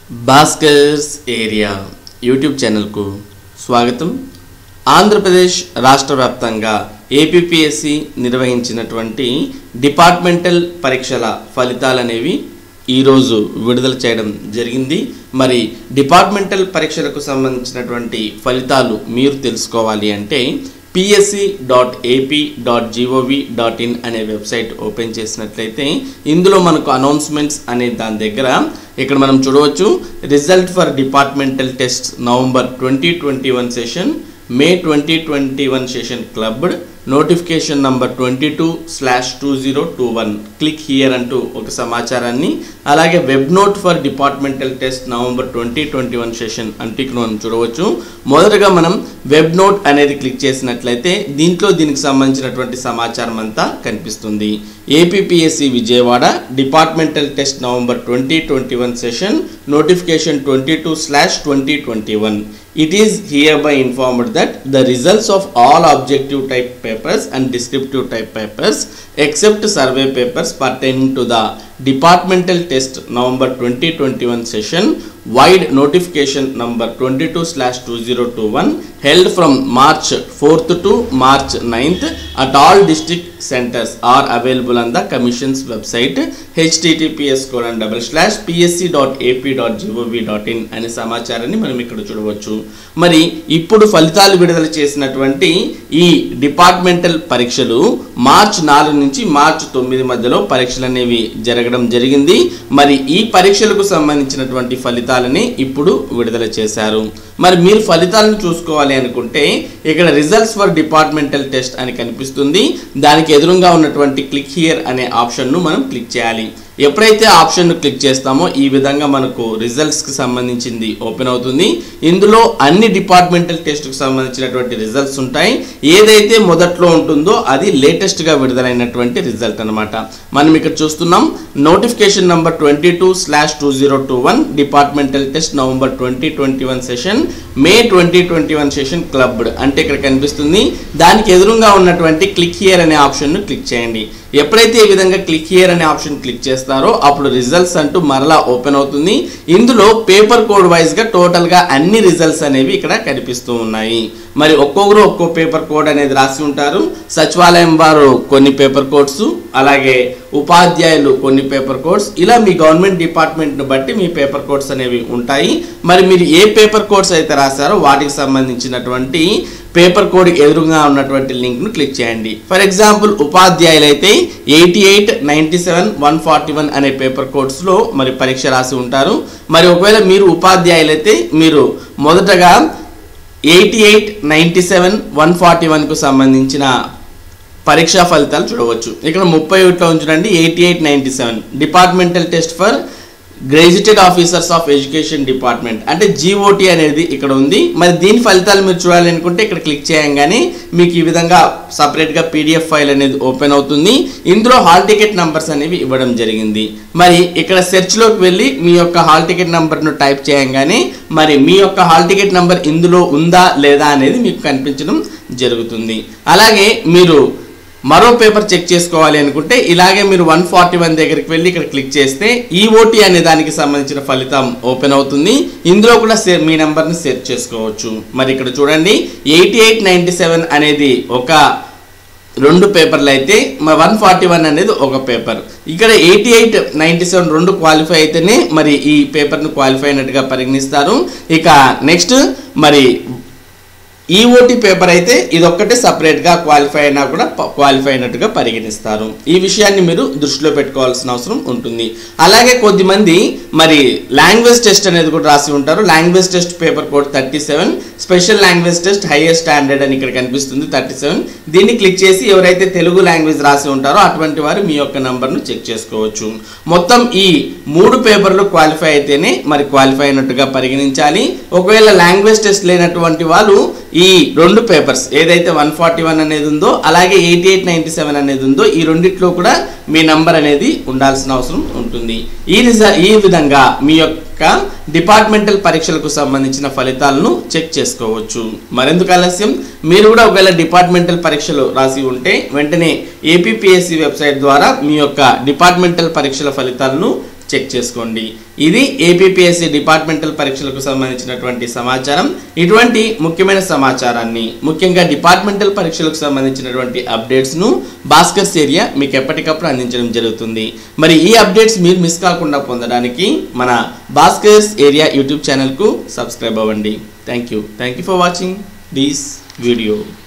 Bhaskar's area YouTube ఛానల్కు స్వాగతం ఆంధ్రప్రదేశ్ రాష్ట్ర వ్యాప్తంగా ఏపీపీఎస్సి నిర్వహించినటువంటి డిపార్ట్మెంటల్ పరీక్షల ఫలితాలు అనేవి ఈరోజు విడుదల చేయడం జరిగింది మరి డిపార్ట్మెంటల్ పరీక్షలకు సంబంధించినటువంటి ఫలితాలు మీరు తెలుసుకోవాలి అంటే PSC dot AP dot GOV dot in అనే వెబ్సైట్ ఓపెన్ చేసినట్లయితే ఇందులో మనకు అనౌన్స్మెంట్స్ అనే దాని దగ్గర ఇక్కడ మనం చూడవచ్చు result for departmental test November twenty twenty one session May twenty twenty one session clubbed notification number twenty two slash two zero two one click here అంటూ ఒక సమాచారాన్ని అలాగే web note for departmental test November twenty twenty one session అంటే ఇక్కడ మనం చూడవచ్చు మొదటగా మనం వెబ్ నోట్ అనేది క్లిక్ చేసినట్లయితే దీంట్లో దీనికి సంబంధించినటువంటి సమాచారం అంతా కనిపిస్తుంది APPSC Vijayawada departmental test November twenty twenty one session notification twenty two slash twenty twenty one it is hereby informed that the results of all objective type papers and descriptive type papers except survey papers pertaining to the departmental test november 2021 session wide notification number 22 slash 2021 held from march 4th to march 9th at all district centers are available on the commission's website https colon double slash psc.ap.gov.in అనే సమాచారాన్ని మనం ఇక్కడ చూడవచ్చు మరి ఇప్పుడు ఫలితాలు విడుదల చేసినటువంటి ఈ డిపార్ట్మెంటల్ పరీక్షలు మార్చ్ నాలుగు నుంచి మార్చ్ తొమ్మిది మధ్యలో పరీక్షలు అనేవి జరగడం జరిగింది మరి ఈ పరీక్షలకు సంబంధించినటువంటి ఫలితాలని ఇప్పుడు విడుదల చేశారు మరి మీరు ఫలితాలను చూసుకోవాలి అనుకుంటే ఇక్కడ రిజల్ట్స్ ఫర్ డిపార్ట్మెంటల్ టెస్ట్ అని కనిపిస్తుంది దానికి ఎదురుగా ఉన్నటువంటి క్లిక్ హియర్ అనే ఆప్షన్ను మనం క్లిక్ చేయాలి ఎప్పుడైతే ఆప్షన్ను క్లిక్ చేస్తామో ఈ విధంగా మనకు రిజల్ట్స్కి సంబంధించింది ఓపెన్ అవుతుంది ఇందులో అన్ని డిపార్ట్మెంటల్ టెస్ట్కి సంబంధించినటువంటి రిజల్ట్స్ ఉంటాయి ఏదైతే మొదట్లో ఉంటుందో అది లేటెస్ట్గా విడుదలైనటువంటి రిజల్ట్ అనమాట మనం ఇక్కడ చూస్తున్నాం notification number twenty two slash two zero two one departmental test November twenty twenty one session May twenty twenty one session clubbed అంటే ఇక్కడ కనిపిస్తుంది దానికి ఎదురుగా ఉన్నటువంటి క్లిక్ హియర్ అనే ఆప్షన్ను క్లిక్ చేయండి ఎప్పుడైతే ఈ విధంగా క్లిక్ హియర్ అనే ఆప్షన్ క్లిక్ చేస్తారో అప్పుడు రిజల్ట్స్ అంటూ మరలా ఓపెన్ అవుతుంది ఇందులో పేపర్ కోడ్ వైజ్గా టోటల్గా అన్ని రిజల్ట్స్ అనేవి ఇక్కడ కనిపిస్తూ ఉన్నాయి మరి ఒక్కొక్కరు ఒక్కో పేపర్ కోడ్ అనేది రాసి ఉంటారు సచివాలయం వారు కొన్ని పేపర్ కోడ్స్ అలాగే ఉపాధ్యాయులు కొన్ని పేపర్ కోడ్స్ ఇలా మీ గవర్నమెంట్ డిపార్ట్మెంట్ను బట్టి మీ పేపర్ కోడ్స్ అనేవి ఉంటాయి మరి మీరు ఏ పేపర్ కోడ్స్ అయితే రాశారో వాటికి సంబంధించినటువంటి పేపర్ కోడ్ ఎదురుగా ఉన్నటువంటి లింక్ను క్లిక్ చేయండి ఫర్ ఎగ్జాంపుల్ ఉపాధ్యాయులు అయితే eighty eight ninety seven one forty one అనే పేపర్ కోడ్స్లో మరి పరీక్ష రాసి ఉంటారు మరి ఒకవేళ మీరు ఉపాధ్యాయులు అయితే మీరు మొదటగా eighty eight ninety seven one forty వన్కు సంబంధించిన పరీక్షా ఫలితాలు చూడవచ్చు ఇక్కడ ముప్పై ఒకటిలో ఉంచండి eighty eight ninety seven departmental test for graduated officers of education department అంటే జీఓటీ అనేది ఇక్కడ ఉంది మరి దీని ఫలితాలు మీరు చూడాలి అనుకుంటే ఇక్కడ క్లిక్ చేయంగానే మీకు ఈ విధంగా సపరేట్గా పీడిఎఫ్ ఫైల్ అనేది ఓపెన్ అవుతుంది ఇందులో హాల్ టికెట్ నంబర్స్ అనేవి ఇవ్వడం జరిగింది మరి ఇక్కడ సెర్చ్లోకి వెళ్ళి మీ యొక్క హాల్ టికెట్ నంబర్ను టైప్ చేయంగానే మరి మీ యొక్క హాల్ టికెట్ నంబర్ ఇందులో ఉందా లేదా అనేది మీకు కనిపించడం జరుగుతుంది అలాగే మీరు మరో పేపర్ చెక్ చేసుకోవాలి అనుకుంటే ఇలాగే మీరు వన్ ఫార్టీ వన్ దగ్గరికి వెళ్ళి ఇక్కడ క్లిక్ చేస్తే ఈఓటీ అనే దానికి సంబంధించిన ఫలితం ఓపెన్ అవుతుంది ఇందులో కూడా సే మీ నెంబర్ని సెర్చ్ చేసుకోవచ్చు మరి ఇక్కడ చూడండి ఎయిటీ ఎయిట్ నైంటీ సెవెన్ అనేది ఒక రెండు పేపర్లు అయితే వన్ ఫార్టీ వన్ అనేది ఒక పేపర్ ఇక్కడ ఎయిటీ ఎయిట్ నైంటీ సెవెన్ రెండు క్వాలిఫై అయితేనే మరి ఈ పేపర్ను క్వాలిఫై అయినట్టుగా పరిగణిస్తారు ఇక నెక్స్ట్ మరి ఈఓటీ పేపర్ అయితే ఇదొక్కటే సపరేట్గా క్వాలిఫై అయినా కూడా క్వాలిఫై అయినట్టుగా పరిగణిస్తారు ఈ విషయాన్ని మీరు దృష్టిలో పెట్టుకోవాల్సిన అవసరం ఉంటుంది అలాగే కొద్దిమంది మరి లాంగ్వేజ్ టెస్ట్ అనేది కూడా రాసి ఉంటారు language test paper code thirty seven special language test highest standard అని ఇక్కడ కనిపిస్తుంది థర్టీ సెవెన్ దీన్ని క్లిక్ చేసి ఎవరైతే తెలుగు లాంగ్వేజ్ రాసి ఉంటారో అటువంటి వారు మీ యొక్క నంబర్ను చెక్ చేసుకోవచ్చు మొత్తం ఈ మూడు పేపర్లు క్వాలిఫై అయితేనే మరి క్వాలిఫై అయినట్టుగా పరిగణించాలి ఒకవేళ లాంగ్వేజ్ టెస్ట్ లేనటువంటి వాళ్ళు ఈ రెండు పేపర్స్ ఏదైతే వన్ ఫార్టీ వన్ అనేది ఉందో అలాగే ఎయిటీ ఎయిట్ నైంటీ సెవెన్ అనేది ఉందో ఈ రెండిట్లో కూడా మీ నంబర్ అనేది ఉండాల్సిన అవసరం ఉంటుంది ఈ రిజ ఈ విధంగా మీ యొక్క డిపార్ట్మెంటల్ పరీక్షలకు సంబంధించిన ఫలితాలను చెక్ చేసుకోవచ్చు మరెందుకు ఆలస్యం మీరు కూడా ఒకవేళ డిపార్ట్మెంటల్ పరీక్షలు రాసి ఉంటే వెంటనే ఏపీపీఎస్సి వెబ్సైట్ ద్వారా మీ యొక్క డిపార్ట్మెంటల్ పరీక్షల ఫలితాలను చెక్ చేసుకోండి ఇది ఏపీపీఎస్సీ డిపార్ట్మెంటల్ పరీక్షలకు సంబంధించినటువంటి సమాచారం ఇటువంటి ముఖ్యమైన సమాచారాన్ని ముఖ్యంగా డిపార్ట్మెంటల్ పరీక్షలకు సంబంధించినటువంటి అప్డేట్స్ను భాస్కర్స్ ఏరియా మీకు ఎప్పటికప్పుడు అందించడం జరుగుతుంది మరి ఈ అప్డేట్స్ మీరు మిస్ కాకుండా పొందడానికి మన భాస్కర్స్ ఏరియా యూట్యూబ్ ఛానల్కు సబ్స్క్రైబ్ అవ్వండి thank you thank you for watching this video